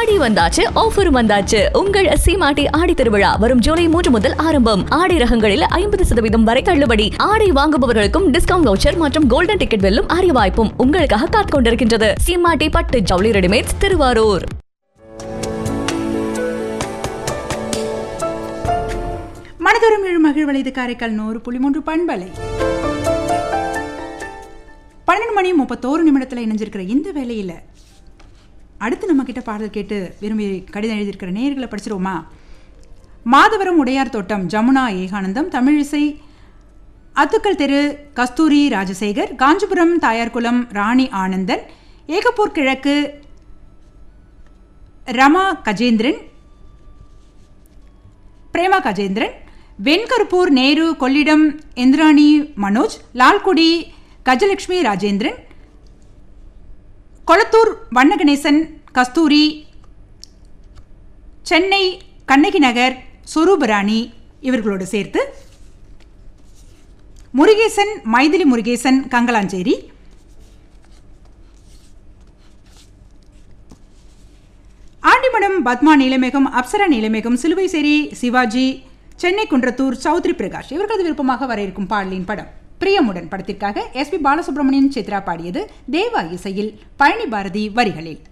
ஆடி வந்தாச்சு ஆஃபரும் வந்தாச்சு உங்கள் சீமாட்டி ஆடி திருவிழா வரும் ஜூலை மூன்று முதல் ஆரம்பம் ஆடை ரகங்களில் ஐம்பது சதவீதம் வரை தள்ளுபடி ஆடை வாங்குபவர்களுக்கும் டிஸ்கவுண்ட் வவுச்சர் மற்றும் கோல்டன் டிக்கெட் வெல்லும் அரிய வாய்ப்பும் உங்களுக்காக காத்துக் கொண்டிருக்கின்றது சீமாட்டி பட்டு ஜவுளி ரெடிமேட்ஸ் திருவாரூர் மனதோறும் எழு மகிழ்வலை இது காரைக்கால் நூறு புள்ளி மூன்று பண்பலை பன்னெண்டு மணி முப்பத்தோரு நிமிடத்தில் இணைஞ்சிருக்கிற இந்த வேலையில் அடுத்து நம்ம கிட்ட பாடல் கேட்டு விரும்பி கடிதம் எழுதியிருக்கிற நேயர்களை படிச்சிருவோமா மாதவரம் உடையார் தோட்டம் ஜமுனா ஏகானந்தம் தமிழிசை அத்துக்கல் தெரு கஸ்தூரி ராஜசேகர் காஞ்சிபுரம் தாயார்குளம் ராணி ஆனந்தன் ஏகப்பூர் கிழக்கு ரமா கஜேந்திரன் பிரேமா கஜேந்திரன் வெண்கருப்பூர் நேரு கொள்ளிடம் இந்திராணி மனோஜ் லால்குடி கஜலட்சுமி ராஜேந்திரன் கொளத்தூர் வண்ணகணேசன் கஸ்தூரி சென்னை கண்ணகி நகர் சுரூபராணி இவர்களோடு சேர்த்து முருகேசன் மைதிலி முருகேசன் கங்கலாஞ்சேரி ஆண்டிமடம் பத்மா நீலமேகம் அப்சரா நீலமேகம் சிலுவைசேரி சிவாஜி சென்னை குன்றத்தூர் சௌத்ரி பிரகாஷ் இவர்களது விருப்பமாக வர இருக்கும் பாடலின் படம் பிரியமுடன் படத்திற்காக எஸ்பி பாலசுப்ரமணியன் சித்ரா பாடியது தேவா இசையில் பழனி பாரதி வரிகளில்